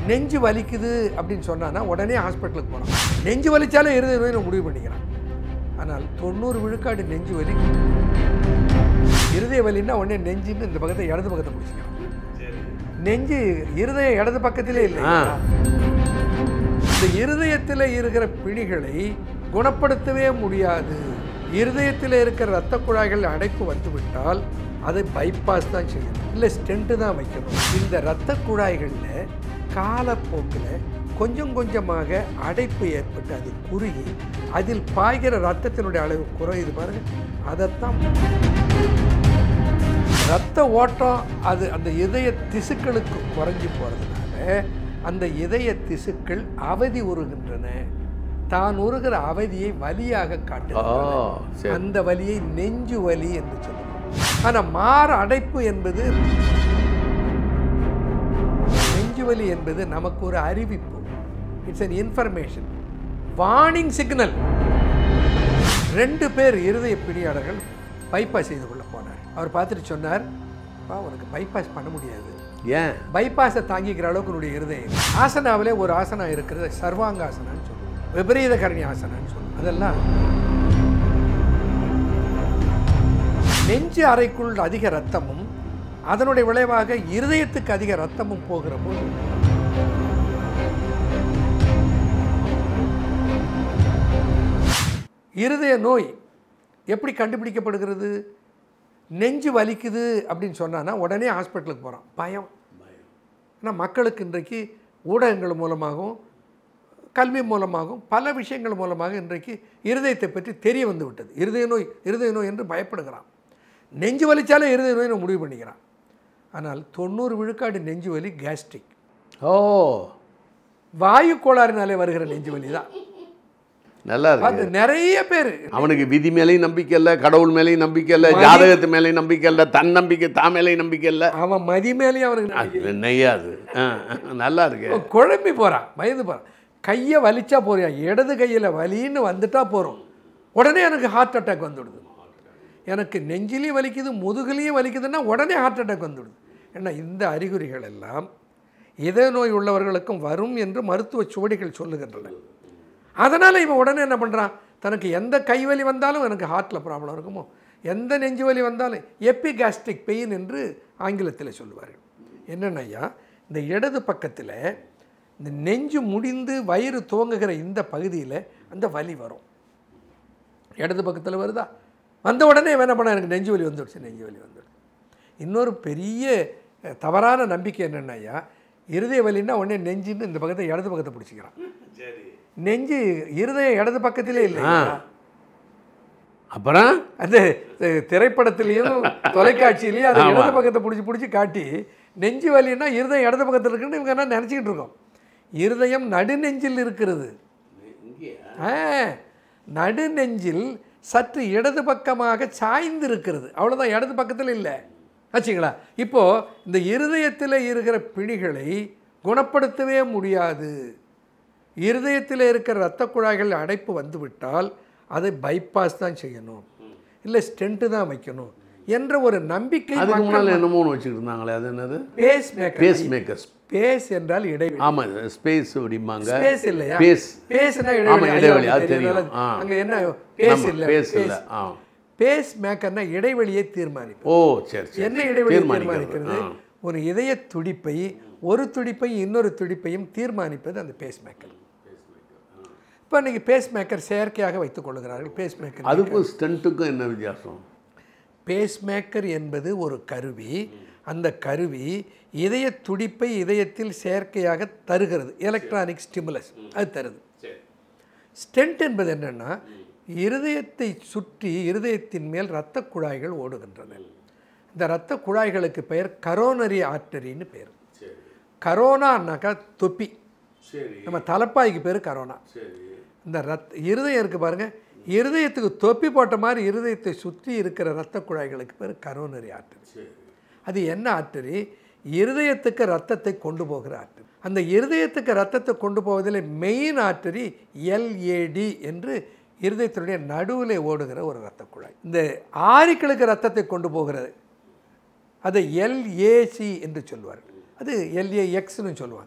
நெஞ்சு வலிக்குது அப்படின்னு சொன்னான்னா உடனே ஹாஸ்பிட்டலுக்கு போகிறான் நெஞ்சு வலிச்சாலே இருதய நோய் முடிவு பண்ணிக்கிறான் ஆனால் தொண்ணூறு விழுக்காடு நெஞ்சு வலி இருதய வலின்னா உடனே நெஞ்சுன்னு இந்த பக்கத்தை இடது பக்கத்தை பிடிச்சிக்கிறான் நெஞ்சு இருதயம் இடது பக்கத்திலே இல்லை ஆ. இந்த இருதயத்தில் இருக்கிற பிணிகளை குணப்படுத்தவே முடியாது இருதயத்தில் இருக்கிற இரத்த குழாய்கள் அடைப்பு வந்துவிட்டால் அதை பைபாஸ் தான் செய்யணும் இல்லை ஸ்டென்ட்டு தான் வைக்கணும் இந்த இரத்த குழாய்களில் காலப்போக்கில் கொஞ்சம் கொஞ்சமாக அடைப்பு ஏற்பட்டு அது குறுகி அதில் பாய்கிற ரத்தத்தினுடைய அளவு குறையுது பாருங்க அதைத்தான் ரத்த ஓட்டம் அது அந்த இதய திசுக்களுக்கு குறைஞ்சி போகிறதுனால அந்த இதய திசுக்கள் அவதி உருகின்றன தான் உருகிற அவதியை வலியாக ஓ காட்டுகின்றன சரி அந்த வலியை நெஞ்சு வலி என்று சொல்லுவோம் ஆனால் மாற அடைப்பு என்பது நெஞ்சு வலி என்பது நமக்கு ஒரு அறிவிப்பு it's an information warning signal ரெண்டு பேர் இருதய பிடியாளர்கள் பைபாஸ் செய்து கொள்ள போனார் அவர் பார்த்துட்டு சொன்னார் பா உனக்கு பைபாஸ் பண்ண முடியாது ஏன் பைபாஸை தாங்கிக்கிற அளவுக்கு உன்னுடைய இருதயம் ஆசனாவிலே ஒரு ஆசனா இருக்கிறது சர்வாங்காசனான்னு சொல்லுவோம் விபரீத கரணி ஆசனான்னு சொல்லுவோம் அதெல்லாம் நெஞ்சு அறைக்குள் அதிக ரத்தமும் அதனுடைய விளைவாக இருதயத்துக்கு அதிக ரத்தமும் போகிற போது இருதய நோய் எப்படி கண்டுபிடிக்கப்படுகிறது நெஞ்சு வலிக்குது அப்படின்னு சொன்னான்னா உடனே ஹாஸ்பிட்டலுக்கு போகிறான் பயம் ஆனால் மக்களுக்கு இன்றைக்கு ஊடகங்கள் மூலமாகவும் கல்வி மூலமாகவும் பல விஷயங்கள் மூலமாக இன்றைக்கு இருதயத்தை பற்றி தெரிய வந்து விட்டது இருதய நோய் இருதய நோய் என்று பயப்படுகிறான் நெஞ்சு வலிச்சாலே இருதய நோய் முடிவு பண்ணிக்கிறான் ஆனால் தொண்ணூறு விழுக்காடு நெஞ்சு வலி கேஸ்ட்ரிக் ஓ வாயு கோளாறினாலே வருகிற நெஞ்சு வலி தான் நல்லா இருக்கு அது நிறைய பேர் அவனுக்கு விதி மேலேயும் நம்பிக்கை இல்லை கடவுள் மேலேயும் நம்பிக்கை இல்லை ஜாதகத்து மேலேயும் நம்பிக்கை இல்லை தன் நம்பிக்கை தான் மேலேயும் நம்பிக்கை இல்லை அவன் மதி மேலேயும் அவனுக்கு அது நெய்யாது ஆ, நல்லா இருக்கு அவன் குழம்பி போகிறான் பயந்து போகிறான் கையை வலிச்சா போறியா இடது கையில் வலின்னு வந்துட்டா போகிறோம் உடனே எனக்கு ஹார்ட் அட்டாக் வந்துடுது எனக்கு நெஞ்சிலையும் வலிக்குது முதுகுலையும் வலிக்குதுன்னா உடனே ஹார்ட் அட்டாக் வந்துடுது ஏன்னா இந்த அறிகுறிகள் எல்லாம் இதய நோய் உள்ளவர்களுக்கும் வரும் என்று மருத்துவ சுவடிகள் சொல்லுகின்றன அதனால் இவன் உடனே என்ன பண்ணுறான் தனக்கு எந்த கைவலி வந்தாலும் எனக்கு ஹார்ட்டில் ப்ராப்ளம் இருக்குமோ எந்த நெஞ்சு வலி வந்தாலும் எப்பிகாஸ்ட்ரிக் பெயின் என்று ஆங்கிலத்தில் சொல்லுவார்கள் என்னென்னையா இந்த இடது பக்கத்தில் இந்த நெஞ்சு முடிந்து வயிறு துவங்குகிற இந்த பகுதியில் அந்த வலி வரும் இடது பக்கத்தில் வருதா வந்த உடனே இவன் என்ன பண்ண எனக்கு நெஞ்சு வலி வந்துடுச்சு நெஞ்சு வலி வந்துடுச்சு இன்னொரு பெரிய அஹ், தவறான நம்பிக்கை என்னென்னாயா இருதய வலின்னா உடனே நெஞ்சுன்னு இந்த பக்கத்தை இடது பக்கத்தை பிடிச்சிக்கிறான் நெஞ்சு இருதயம் இடது பக்கத்திலே இல்லை அப்புறம் அந்த அஹ், திரைப்படத்திலையும் தொலைக்காட்சியிலையும் அதை இடது பக்கத்தை பிடிச்சி பிடிச்சி காட்டி நெஞ்சு வலின்னா இருதயம் இடது பக்கத்தில் இருக்குன்னு இவங்க என்ன நினச்சிக்கிட்டு இருக்கோம் இருதயம் நடுநெஞ்சில் இருக்கிறது ஆ நடுநெஞ்சில் சற்று இடது பக்கமாக சாய்ந்து இருக்கிறது அவ்வளோதான் இடது பக்கத்தில் இல்லை ஆச்சுங்களா இப்போது இந்த இருதயத்தில் இருக்கிற பிணிகளை குணப்படுத்தவே முடியாது இருதயத்தில் இருக்கிற இரத்த குழாய்கள் அடைப்பு வந்துவிட்டால் அதை பைபாஸ் தான் செய்யணும் இல்லை ஸ்டென்ட்டு தான் வைக்கணும் என்ற ஒரு நம்பிக்கை அதுக்கு முன்னால் என்னமோ ஒன்று வச்சுக்கிட்டு இருந்தாங்களே அது என்னது pacemaker pacemakers pace என்றால் இடைவெளி ஆமாம் ஸ்பேஸ் அப்படிம்பாங்க ஸ்பேஸ் இல்லையா பேஸ் பேஸ்னா ஆமா, இடைவெளி இடைவெளி, ஐயா, அது தெரியும். தெரியும். ஆ. அங்க என்ன பேஸ் ஆமா, இல்ல பேஸ் இல்லை ஆ பேஸ் மேக்கர்னா இடைவெளியை தீர்மானிக்கும் ஓ சரி சரி என்ன இடைவெளியை தீர்மானிக்கிறது. தீர்மானிக்கிறது ஒரு இதய துடிப்பை ஒரு துடிப்பை இன்னொரு துடிப்பையும் தீர்மானிப்பது அந்த பேஸ் மேக்கர் இப்போ இன்னைக்கு பேஸ் மேக்கர் செயற்கையாக வைத்துக் கொள்கிறார்கள் பேஸ் மேக்கர் அதுக்கும் ஸ்டண்ட்டுக்கும் என்ன வித்தியாசம் பேஸ் மேக்கர் என்பது ஒரு கருவி அந்த கருவி இதய துடிப்பை இதயத்தில் செயற்கையாக தருகிறது எலக்ட்ரானிக் ஸ்டிமுலஸ் அது தருது ஸ்டென்ட் என்பது என்னன்னா இருதயத்தை சுற்றி இருதயத்தின் மேல் இரத்த குழாய்கள் ஓடுகின்றன இந்த இரத்த குழாய்களுக்கு பெயர் கரோனரி ஆர்டரின்னு பேர் கரோனான்னாக்கா தொப்பி சரி நம்ம தலைப்பாய்க்கு பேர் கரோனா சரி இந்த ரத் இருதயம் இருக்குது பாருங்க இருதயத்துக்கு தொப்பி போட்ட மாதிரி இருதயத்தை சுற்றி இருக்கிற இரத்த குழாய்களுக்கு பேர் கரோனரி ஆர்டரி சரி அது என்ன ஆர்டரி இருதயத்துக்கு ரத்தத்தை கொண்டு போகிற ஆர்டரி அந்த இருதயத்துக்கு ரத்தத்தை கொண்டு போவதில் மெயின் ஆர்டரி எல்ஏடி என்று இருதயத்தினுடைய நடுவில் ஓடுகிற ஒரு இரத்த குழாய் இந்த ஆரிக்களுக்கு ரத்தத்தை கொண்டு போகிறது அதை எல்ஏசி என்று சொல்வார்கள் அது எல்ஏஎக்ஸ்னு சொல்லுவாங்க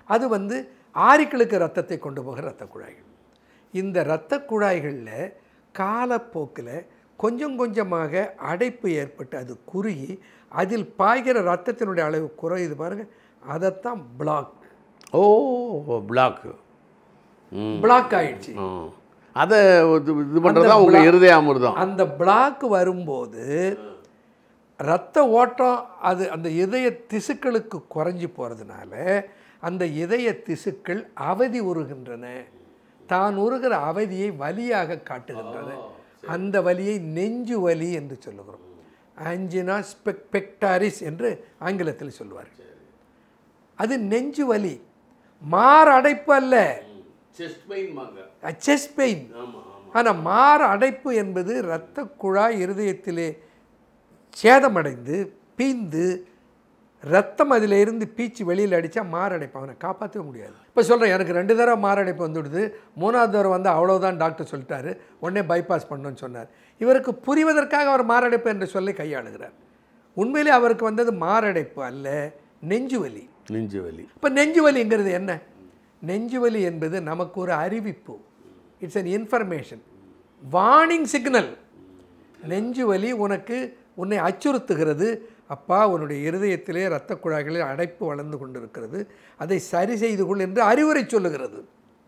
அது வந்து ஆரிக்களுக்கு ரத்தத்தை கொண்டு போகிற ரத்த குழாய்கள் இந்த இரத்த குழாய்களில் காலப்போக்கில் கொஞ்சம் கொஞ்சமாக அடைப்பு ஏற்பட்டு அது குறுகி அதில் பாய்கிற ரத்தத்தினுடைய அளவு குறையுது பாருங்கள் அதைத்தான் பிளாக் ஓ பிளாக்கு ம் பிளாக் ஆயிடுச்சு ஆ. அதை இது இது பண்ணுறது தான் உங்கள் இருதய அமிர்தம் அந்த பிளாக் வரும்போது ரத்த ஓட்டம் அது அந்த இதய திசுக்களுக்கு குறைஞ்சி போகிறதுனால அந்த இதய திசுக்கள் அவதி உருகின்றன தான் உருகிற அவதியை வலியாக காட்டுகின்றன அந்த வலியை நெஞ்சு வலி என்று சொல்லுகிறோம் ஆஞ்சினா ஸ்பெக் பெக்டாரிஸ் என்று ஆங்கிலத்தில் சொல்லுவார்கள் அது நெஞ்சு வலி மார் அடைப்பு அல்ல செஸ்ட் பெயின் வாங்க செஸ்ட் பெயின் ஆமாம் ஆமாம் ஆனால் மார் அடைப்பு என்பது இரத்த குழாய் இருதயத்திலே சேதமடைந்து பீந்து ரத்தம் அதில் இருந்து பீச்சு வெளியில் அடித்தா மாரடைப்பு அவனை காப்பாற்றவே முடியாது இப்போ சொல்கிறேன் எனக்கு ரெண்டு தடவை மாரடைப்பு வந்துவிடுது மூணாவது தடவை வந்து அவ்வளோதான் டாக்டர் சொல்லிட்டாரு உடனே பைபாஸ் பண்ணணும்னு சொன்னார் இவருக்கு புரிவதற்காக அவர் மாரடைப்பு என்று சொல்லி கையாளுகிறார் உண்மையிலே அவருக்கு வந்தது மாரடைப்பு அல்ல நெஞ்சு வலி நெஞ்சு வலி இப்போ நெஞ்சு வலிங்கிறது என்ன நெஞ்சு வலி என்பது நமக்கு ஒரு அறிவிப்பு it's an information warning signal நெஞ்சு வலி உனக்கு உன்னை அச்சுறுத்துகிறது அப்பா உன்னுடைய இருதயத்திலே இரத்த குழாய்களில் அடைப்பு வளர்ந்து கொண்டிருக்கிறது அதை சரி செய்து கொள் என்று அறிவுரை சொல்லுகிறது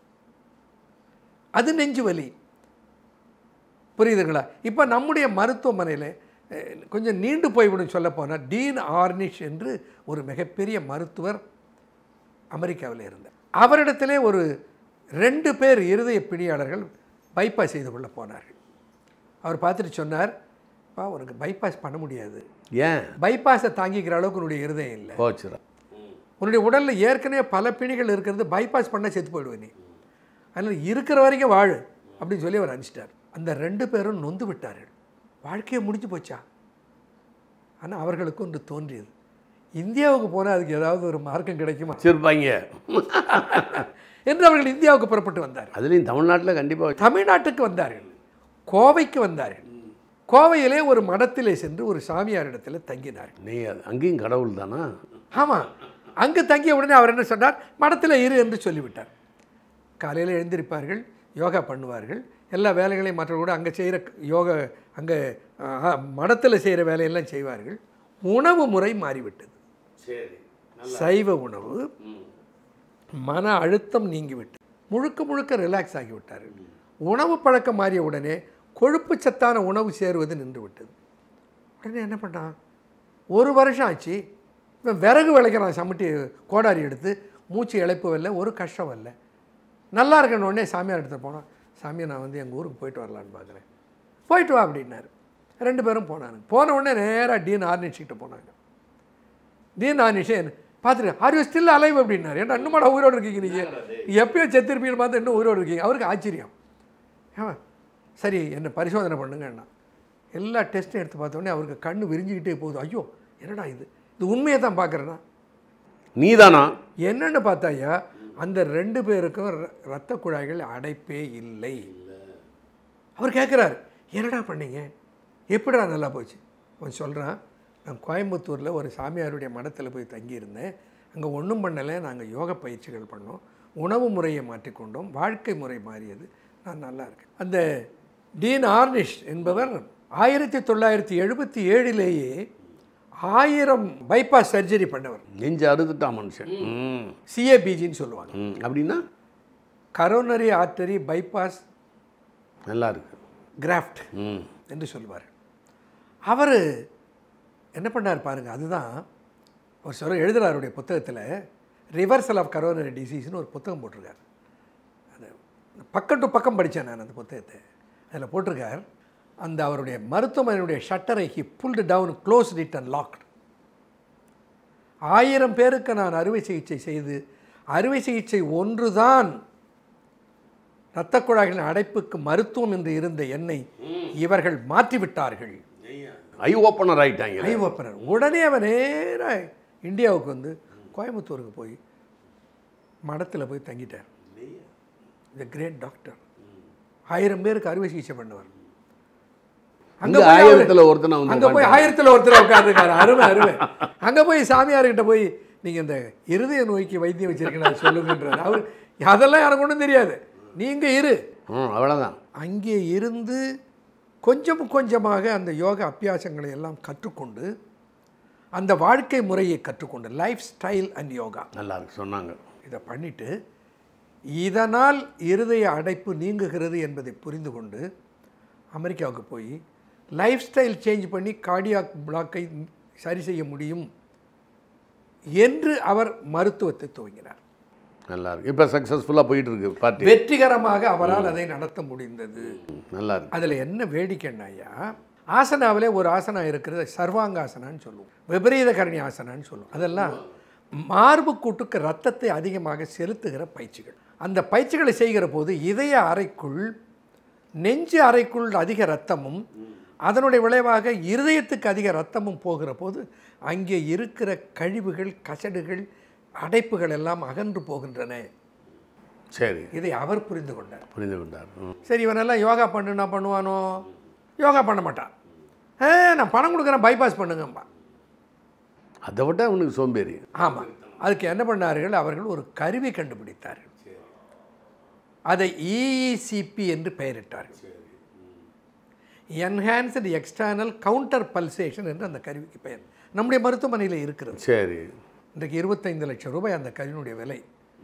அது நெஞ்சு வலி புரியுதுங்களா இப்போ நம்முடைய மருத்துவமனையில் அஹ், கொஞ்சம் நீண்டு போய்விடும் சொல்ல போனால் டீன் ஆர்னிஷ் என்று ஒரு மிகப்பெரிய மருத்துவர் அமெரிக்காவில் இருந்தார் அவரிடத்திலே ஒரு ரெண்டு பேர் இருதய பிணியாளர்கள் பைபாஸ் செய்து கொள்ள போனார்கள் அவர் பார்த்துட்டு சொன்னார் பா உனக்கு பைபாஸ் பண்ண முடியாது ஏன் பைபாஸை தாங்கிக்கிற அளவுக்கு உன்னுடைய இருதயம் இல்லை போச்சுரா உன்னுடைய உடலில் ஏற்கனவே பல பிணிகள் இருக்கிறது பைபாஸ் பண்ண செத்து போயிடுவே நீ அதனால் இருக்கிற வரைக்கும் வாழு அப்படின்னு சொல்லி அவர் அனுப்பிச்சிட்டார் அந்த ரெண்டு பேரும் நொந்து விட்டார்கள் வாழ்க்கையே முடிஞ்சு போச்சா ஆனால் அவர்களுக்கு ஒன்று தோன்றியது இந்தியாவுக்கு போனால் அதுக்கு ஏதாவது ஒரு மார்க்கம் கிடைக்குமா வச்சிருப்பாங்க என்று அவர்கள் இந்தியாவுக்கு புறப்பட்டு வந்தார்கள் அதுலேயும் தமிழ்நாட்டில் கண்டிப்பாக தமிழ்நாட்டுக்கு வந்தார்கள் கோவைக்கு வந்தார்கள் கோவையிலே ஒரு மடத்திலே சென்று ஒரு சாமியாரிடத்தில் தங்கினார்கள் நீ அது- அங்கேயும் கடவுள் தானா ஆமாம் அங்கு தங்கிய உடனே அவர் என்ன சொன்னார் மடத்தில் இரு என்று சொல்லிவிட்டார் காலையில் எழுந்திருப்பார்கள் யோகா பண்ணுவார்கள் எல்லா வேலைகளையும் மற்றவர்களோடு அங்கே செய்கிற யோகா அங்கே மடத்தில் செய்கிற வேலையெல்லாம் செய்வார்கள் உணவு முறை மாறிவிட்டது சரி சைவ உணவு மன அழுத்தம் நீங்கிவிட்டு முழுக்க முழுக்க ரிலாக்ஸ் ஆகிவிட்டார்கள் உணவு பழக்கம் மாறிய உடனே கொழுப்பு சத்தான உணவு சேருவது நின்று விட்டது உடனே என்ன பண்ணான் ஒரு வருஷம் ஆச்சு இவன் விறகு விளைக்கிறான் சமட்டி கோடாரி எடுத்து மூச்சு இழைப்பு வரல ஒரு கஷ்டம் வரல நல்லா இருக்கணும் உடனே சாமியார் எடுத்து போனான் சாமியார் நான் வந்து எங்கள் ஊருக்கு போயிட்டு வரலான்னு பார்க்குறேன் போயிட்டு வா அப்படின்னாரு ரெண்டு பேரும் போனானுங்க போன உடனே நேராக டீன் ஆர்னிச்சிக்கிட்ட போனாங்க தீன் ஆனிஷன் பார்த்துட்டு ஆர் யூ ஸ்டில் அலைவ் அப்படின்னாரு ஏன்னா இன்னும் உயிரோடு இருக்கீங்க நீங்கள் எப்பயோ செத்துருப்பீங்கன்னு பார்த்து இன்னும் உயிரோடு இருக்கீங்க அவருக்கு ஆச்சரியம் ஏன் சரி என்னை பரிசோதனை பண்ணுங்கண்ணா எல்லா டெஸ்ட்டும் எடுத்து பார்த்த உடனே அவருக்கு கண்ணு விரிஞ்சிக்கிட்டே போகுது ஐயோ என்னடா இது இது உண்மையை தான் பார்க்குறேன்னா நீதானா என்னன்னு பார்த்தாயா அந்த ரெண்டு பேருக்கும் ர- ரத்த குழாய்கள் அடைப்பே இல்லை அவர் கேட்குறாரு என்னடா பண்ணீங்க எப்படிடா நல்லா போச்சு அவன் சொல்கிறான் நான் கோயம்புத்தூரில் ஒரு சாமியாருடைய மடத்தில் போய் தங்கியிருந்தேன் அங்கே ஒன்றும் பண்ணலை நாங்கள் யோக பயிற்சிகள் பண்ணோம் உணவு முறையை மாற்றிக்கொண்டோம் வாழ்க்கை முறை மாறியது நான் நல்லா இருக்கேன் அந்த டீன் ஆர்னிஷ் என்பவர் ஆயிரத்தி தொள்ளாயிரத்தி எழுபத்தி ஏழிலேயே ஆயிரம் பைபாஸ் சர்ஜரி பண்ணவர் நெஞ்சு அறுத்துட்டான் மனுஷன் ம் சிஏபிஜின்னு சொல்லுவாங்க ம் அப்படின்னா கரோனரி ஆர்டரி பைபாஸ் நல்லா இருக்கு கிராஃப்ட் ம் என்று சொல்லுவார் அவர் என்ன பண்ணார் பாருங்க அதுதான் அவர் சொல்ல எழுதுறாருடைய புத்தகத்தில் ரிவர்சல் ஆஃப் கரோனரி டிசீஸ்னு ஒரு புத்தகம் போட்டிருக்கார் அது பக்கம் டு பக்கம் படித்தேன் நான் அந்த புத்தகத்தை அதில் போட்டிருக்கார் அந்த அவருடைய மருத்துவமனையுடைய ஷட்டரை he pulled down close it and locked ஆயிரம் பேருக்கு நான் அறுவை சிகிச்சை செய்து அறுவை சிகிச்சை ஒன்றுதான் இரத்த குழாய்களின் அடைப்புக்கு மருத்துவம் என்று இருந்த என்னை இவர்கள் மாற்றிவிட்டார்கள் ஐ ஓப்பனர் ஆயிட்டாங்க ஐ ஓப்பனர் உடனே அவன் நேராக இந்தியாவுக்கு வந்து கோயம்புத்தூருக்கு போய் மடத்தில் போய் தங்கிட்டார் இந்த கிரேட் டாக்டர் ஆயிரம் பேருக்கு அறுவை சிகிச்சை பண்ணவர் அங்க போய் அவரு- ஆயிரத்துல ஒருத்தனை வந்து அங்க போய் ஆயிரத்தில் ஒருத்தர் உட்காந்துருக்காரு அருமை அருமை அங்க போய் சாமியார்கிட்ட போய் நீங்கள் இந்த இருதய நோய்க்கு வைத்தியம் வச்சிருக்கீங்க சொல்லுங்கன்றார் அவர் அதெல்லாம் எனக்கு ஒன்றும் தெரியாது நீங்கள் இரு ம் அவ்வளோதான் அங்கே இருந்து கொஞ்சம் கொஞ்சமாக அந்த யோக அபியாசங்களை எல்லாம் கற்றுக்கொண்டு அந்த வாழ்க்கை முறையை கற்றுக்கொண்டு லைஃப் ஸ்டைல் அண்ட் யோகா நல்லா இருக்கு சொன்னாங்க இதை பண்ணிட்டு இதனால் இருதய அடைப்பு நீங்குகிறது என்பதை புரிந்து கொண்டு அமெரிக்காவுக்கு போய் லைஃப் ஸ்டைல் சேஞ்ச் பண்ணி கார்டியாக் பிளாக்கை சரி செய்ய முடியும் என்று அவர் மருத்துவத்தை துவங்கினார் நல்லா இருக்கு இப்போ சக்ஸஸ்ஃபுல்லாக போயிட்டு இருக்கு பார்ட்டி வெற்றிகரமாக அவரால் அதை நடத்த முடிந்தது நல்லா இருக்கு அதில் என்ன வேடிக்கைன்னா ஐயா ஆசனாவிலே ஒரு ஆசனா இருக்கிறது சர்வாங்காசனான்னு சொல்லுவோம் விபரீத கரணி ஆசனான்னு சொல்லுவோம் அதெல்லாம் மார்பு கூட்டுக்கு ரத்தத்தை அதிகமாக செலுத்துகிற பயிற்சிகள் அந்த பயிற்சிகளை செய்கிற போது இதய அறைக்குள் நெஞ்சு அறைக்குள் அதிக ரத்தமும் அதனுடைய விளைவாக இருதயத்துக்கு அதிக ரத்தமும் போகிற போது அங்கே இருக்கிற கழிவுகள் கசடுகள் அடைப்புகள் எல்லாம் அகன்று போகின்றன சரி இதை அவர் புரிந்து கொண்டார் புரிந்து கொண்டார் ம் சரி இவனெல்லாம் யோகா பண்ணுனா பண்ணுவானோ யோகா பண்ண மாட்டான் ஏ நான் பணம் கொடுக்குறேன் பைபாஸ் பண்ணுங்கம்பா அதை விட அவனுக்கு சோம்பேறி ஆமாம் அதுக்கு என்ன பண்ணார்கள் அவர்கள் ஒரு கருவி கண்டுபிடித்தார்கள் அதை இஇசிபி என்று பெயரிட்டார்கள் என்ஹான்ஸ்டு எக்ஸ்டர்னல் கவுண்டர் பல்சேஷன் என்று அந்த கருவிக்கு பெயர் நம்முடைய மருத்துவமனையில் இருக்கிறது சரி இன்றைக்கு இருபத்தைந்து லட்சம் ரூபாய் அந்த கருவினுடைய விலை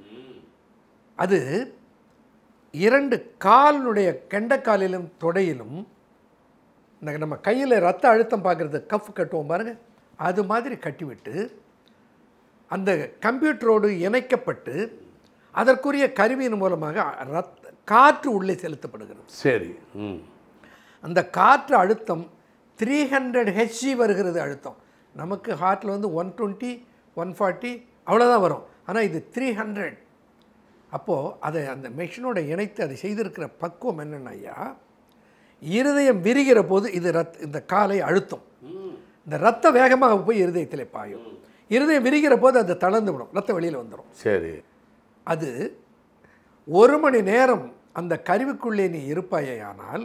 அது இரண்டு காலினுடைய கெண்டக்காலிலும் தொடையிலும் இந்த நம்ம கையில் ரத்த அழுத்தம் பார்க்குறது கஃப் கட்டுவோம் பாருங்க அது மாதிரி கட்டிவிட்டு அந்த கம்ப்யூட்டரோடு இணைக்கப்பட்டு அதற்குரிய கருவியின் மூலமாக ரத் காற்று உள்ளே செலுத்தப்படுகிறது சரி ம் அந்த காற்று அழுத்தம் த்ரீ ஹண்ட்ரட் ஹெச்ஜி வருகிறது அழுத்தம் நமக்கு ஹார்ட்டில் வந்து ஒன் டுவெண்ட்டி ஒன் ஃபார்ட்டி அவ்வளோதான் வரும் ஆனால் இது த்ரீ ஹண்ட்ரட் அப்போது அதை அந்த மெஷினோட இணைத்து அதை செய்திருக்கிற பக்குவம் என்னென்னா ஐயா இருதயம் விரிகிற போது இது ரத் இந்த காலை அழுத்தும் இந்த ரத்த வேகமாக போய் இருதயத்தில் பாயும் இருதயம் விரிகிற போது அது தளர்ந்து விடும் ரத்தம் வெளியில் வந்துடும் சரி அது ஒரு மணி நேரம் அந்த கருவிக்குள்ளே நீ இருப்பாயானால்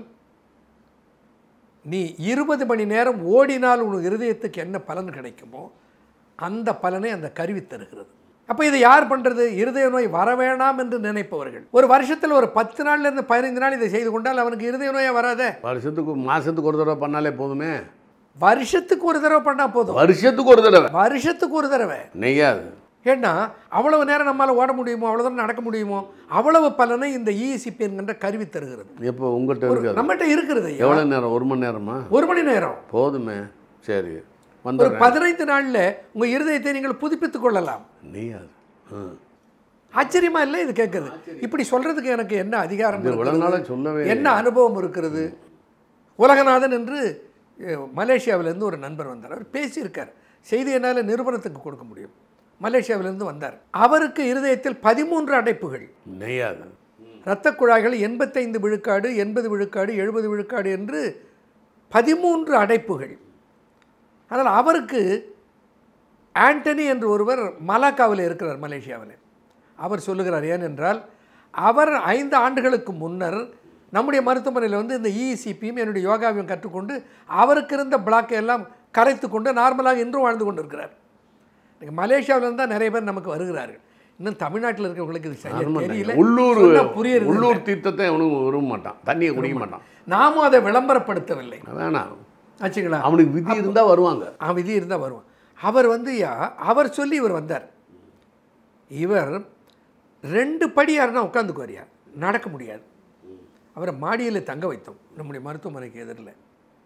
நீ இருபது மணி நேரம் ஓடினால் உன் இருதயத்துக்கு என்ன பலன் கிடைக்குமோ அந்த பலனை அந்த கருவி தருகிறது அப்போ இதை யார் பண்ணுறது இருதய நோய் வர வேணாம் என்று நினைப்பவர்கள் ஒரு வருஷத்தில் ஒரு பத்து நாள்ல இருந்து பதினைந்து நாள் இதை செய்து கொண்டால் அவனுக்கு இருதய நோயா வராதே வருஷத்துக்கு மாதத்துக்கு ஒரு தடவை பண்ணாலே போதுமே வருஷத்துக்கு ஒரு தடவை பண்ணால் போதும் வருஷத்துக்கு ஒரு தடவை வருஷத்துக்கு ஒரு தடவை நெய்யாது ஏன்னா அவ்வளவு நேரம் நம்மால் ஓட முடியுமோ அவ்வளோ தூரம் நடக்க முடியுமோ அவ்வளவு பலனை இந்த இசிபி என்கின்ற கருவி தருகிறது எப்போ உங்கள்கிட்ட இருக்காது நம்மகிட்ட இருக்கிறது ஐயா. எவ்வளோ நேரம் ஒரு மணி நேரமா ஒரு மணி நேரம் போதுமே சரி ஒரு வந்துடுறேன் பதினைந்து நாள்ல உங்க இருதயத்தை நீங்கள் புதுப்பித்துக் கொள்ளலாம் நெய்யாது ம் ஆச்சரியமா இல்லை இது கேட்குறது இப்படி சொல்றதுக்கு எனக்கு என்ன அதிகாரம் இது இவ்வளோ இருக்கிறது? நாளாக சொல்லவே என்ன அனுபவம் இருக்கிறது உலகநாதன் என்று அஹ், மலேசியாவிலேருந்து ஒரு நண்பர் வந்தார் அவர் பேசியிருக்கார் செய்தி என்னால் நிறுவனத்துக்கு கொடுக்க முடியும் மலேசியாவிலேருந்து வந்தார் அவருக்கு இருதயத்தில் பதிமூன்று அடைப்புகள் நெய்யாது இரத்த குழாய்கள் எண்பத்தைந்து விழுக்காடு எண்பது விழுக்காடு எழுபது விழுக்காடு என்று பதிமூன்று அடைப்புகள் ஆனால் அவருக்கு ஆண்டனி என்று ஒருவர் மலாக்காவில் இருக்கிறார் மலேசியாவில் அவர் சொல்லுகிறார் ஏனென்றால் அவர் ஐந்து ஆண்டுகளுக்கு முன்னர் நம்முடைய மருத்துவமனையில் வந்து இந்த இசிபியும் என்னுடைய யோகாவையும் கற்றுக்கொண்டு அவருக்கு இருந்த பிளாக்கை எல்லாம் கரைத்து கொண்டு நார்மலாக இன்றும் வாழ்ந்து கொண்டு இருக்கிறார் இன்னைக்கு மலேசியாவிலேருந்து தான் நிறைய பேர் நமக்கு வருகிறார்கள் இன்னும் தமிழ்நாட்டில் இருக்கிறவங்களுக்கு இது சரியா தெரியல உள்ளூர் சொன்னா புரியுறது இல்ல. உள்ளூர் தீர்த்தத்தை அவனுக்கு விரும்ப மாட்டான் தண்ணியை குடிக்க மாட்டான் நாமும் அதை விளம்பரப்படுத்தவில்லை வேணாம் ஆச்சுங்களா அவனுக்கு விதி இருந்தால் வருவாங்க அவன் விதி இருந்தால் வருவான் அவர் வந்து யா அவர் சொல்லி இவர் வந்தார் இவர் ரெண்டு படி யாருன்னா உட்காந்துக்குவாரியா நடக்க முடியாது அவரை மாடியில் தங்க வைத்தோம் நம்முடைய மருத்துவமனைக்கு எதிரில்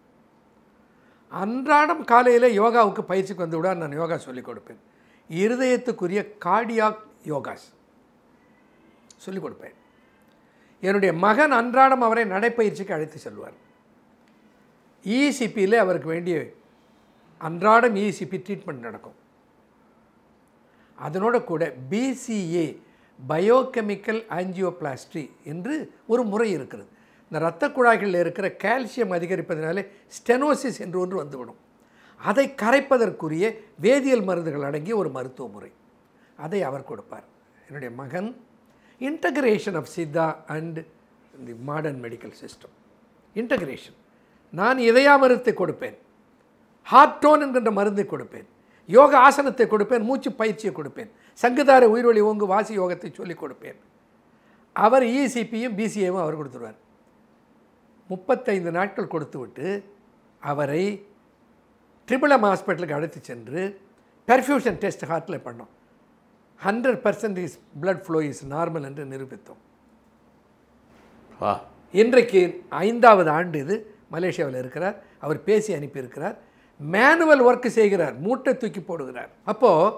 அன்றாடம் காலையில் யோகாவுக்கு பயிற்சிக்கு வந்து விட நான் யோகா சொல்லிக் கொடுப்பேன் இருதயத்துக்குரிய கார்டியாக் யோகாஸ் சொல்லிக் கொடுப்பேன் என்னுடைய மகன் அன்றாடம் அவரை நடைப்பயிற்சிக்கு அழைத்து செல்வார் இசிபியில் அவருக்கு வேண்டிய அன்றாடம் இசிபி ட்ரீட்மெண்ட் நடக்கும் அதனோட கூட பிசிஏ பயோகெமிக்கல் ஆஞ்சியோபிளாஸ்டி என்று ஒரு முறை இருக்கிறது இந்த இரத்த குழாய்களில் இருக்கிற கால்சியம் அதிகரிப்பதனாலே ஸ்டெனோசிஸ் என்று ஒன்று வந்துவிடும் அதை கரைப்பதற்குரிய வேதியியல் மருந்துகள் அடங்கிய ஒரு மருத்துவ முறை அதை அவர் கொடுப்பார் என்னுடைய மகன் integration of Siddha and the modern medical system integration நான் இதயா மருந்தை கொடுப்பேன் ஹார்டோன் என்கின்ற மருந்தை கொடுப்பேன் யோக ஆசனத்தை கொடுப்பேன் மூச்சு பயிற்சியை கொடுப்பேன் சங்கதார உயிரொலி ஓங்கு வாசி யோகத்தை சொல்லிக் கொடுப்பேன் அவர் இசிபியும் பிசிஏவும் அவர் கொடுத்துருவார் முப்பத்தைந்து நாட்கள் கொடுத்து விட்டு அவரை ட்ரிபிளம் ஹாஸ்பிட்டலுக்கு அழைத்து சென்று பெர்ஃபியூஷன் டெஸ்ட் ஹார்ட்டில் பண்ணோம் hundred percent is blood flow is normal என்று நிரூபித்தோம் வா இன்றைக்கு ஐந்தாவது ஆண்டு இது மலேசியாவில் இருக்கிறார் அவர் பேசி அனுப்பியிருக்கிறார் மேனுவல் ஒர்க் செய்கிறார் மூட்டை தூக்கி போடுகிறார் அப்போது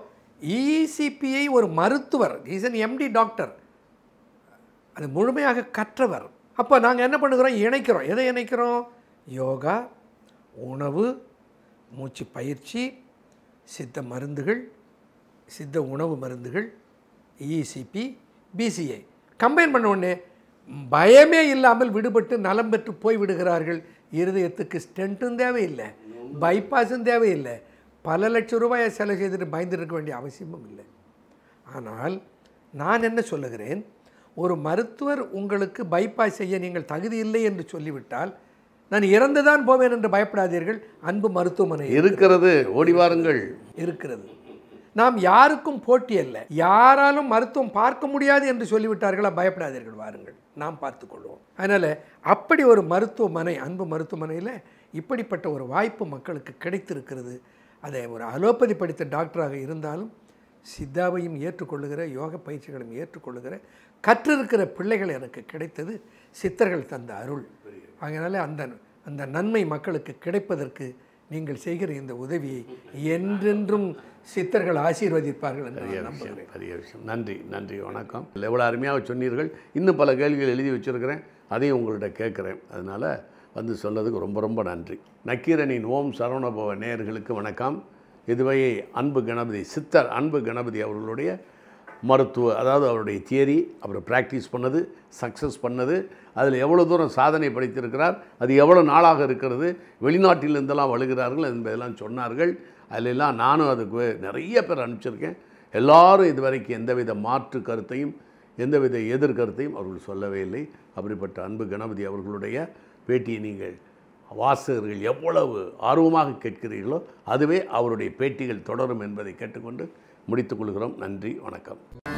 இசிபிஐ ஒரு மருத்துவர் இஸ் an எம்டி டாக்டர் அது முழுமையாக கற்றவர் அப்போ நாங்கள் என்ன பண்ணுகிறோம் இணைக்கிறோம் எதை இணைக்கிறோம் யோகா உணவு மூச்சு பயிற்சி சித்த மருந்துகள் சித்த உணவு மருந்துகள் இசிபி பிசிஐ கம்பைன் பண்ண உடனே பயமே இல்லாமல் விடுபட்டு நலம் பெற்று போய் விடுகிறார்கள் இருதயத்துக்கு ஸ்டென்ட்டும் தேவையில்லை பைபாஸும் தேவையில்லை பல லட்சம் ரூபாயை செலவு செய்துட்டு பயந்துட்டு இருக்க வேண்டிய அவசியமும் இல்லை ஆனால் நான் என்ன சொல்லுகிறேன் ஒரு மருத்துவர் உங்களுக்கு பைபாஸ் செய்ய நீங்கள் தகுதி இல்லை என்று சொல்லிவிட்டால் நான் இறந்துதான் போவேன் என்று பயப்படாதீர்கள் அன்பு மருத்துவமனை இருக்கிறது ஓடி வாருங்கள் இருக்கிறது நாம் யாருக்கும் போட்டி அல்ல யாராலும் மருத்துவம் பார்க்க முடியாது என்று சொல்லிவிட்டார்களா பயப்படாதீர்கள் வாருங்கள் நாம் பார்த்துக்கொள்வோம் அதனால் அப்படி ஒரு மருத்துவமனை அன்பு மருத்துவமனையில் இப்படிப்பட்ட ஒரு வாய்ப்பு மக்களுக்கு கிடைத்திருக்கிறது அதை ஒரு அலோபதி படித்த டாக்டராக இருந்தாலும் சித்தாவையும் ஏற்றுக்கொள்ளுகிற யோக பயிற்சிகளையும் ஏற்றுக்கொள்ளுகிற கற்றிருக்கிற பிள்ளைகள் எனக்கு கிடைத்தது சித்தர்கள் தந்த அருள் அதனால் அந்த அந்த நன்மை மக்களுக்கு கிடைப்பதற்கு நீங்கள் செய்கிற இந்த உதவியை என்றென்றும் சித்தர்கள் ஆசீர்வதிப்பார்கள் என்று நான் நம்புகிறேன் பெரிய விஷயம் நன்றி நன்றி வணக்கம் எவ்வளோ அருமையாக சொன்னீர்கள் இன்னும் பல கேள்விகள் எழுதி வச்சுருக்கிறேன் அதையும் உங்கள்கிட்ட கேட்குறேன் அதனால் வந்து சொன்னதுக்கு ரொம்ப ரொம்ப நன்றி நக்கீரனின் ஓம் சரவணபவ நேயர்களுக்கு வணக்கம் இதுவரை அன்பு கணபதி சித்தர் அன்பு கணபதி அவர்களுடைய மருத்துவ அதாவது அவருடைய தியரி அவர் ப்ராக்டிஸ் பண்ணது சக்ஸஸ் பண்ணது அதில் எவ்வளோ தூரம் சாதனை படைத்திருக்கிறார் அது எவ்வளோ நாளாக இருக்கிறது வெளிநாட்டிலிருந்தெல்லாம் வருகிறார்கள் என்பதெல்லாம் சொன்னார்கள் அதிலெல்லாம் நானும் அதுக்கு நிறைய பேர் அனுப்பிச்சிருக்கேன் எல்லாரும் இதுவரைக்கும் எந்தவித மாற்று கருத்தையும் எந்தவித எதிர்கருத்தையும் அவர்கள் சொல்லவே இல்லை அப்படிப்பட்ட அன்பு கணபதி அவர்களுடைய பேட்டியை நீங்கள் வாசகர்கள் எவ்வளவு ஆர்வமாக கேட்கிறீர்களோ அதுவே அவருடைய பேட்டிகள் தொடரும் என்பதை கேட்டுக்கொண்டு முடித்துக்கொள்கிறோம் நன்றி வணக்கம்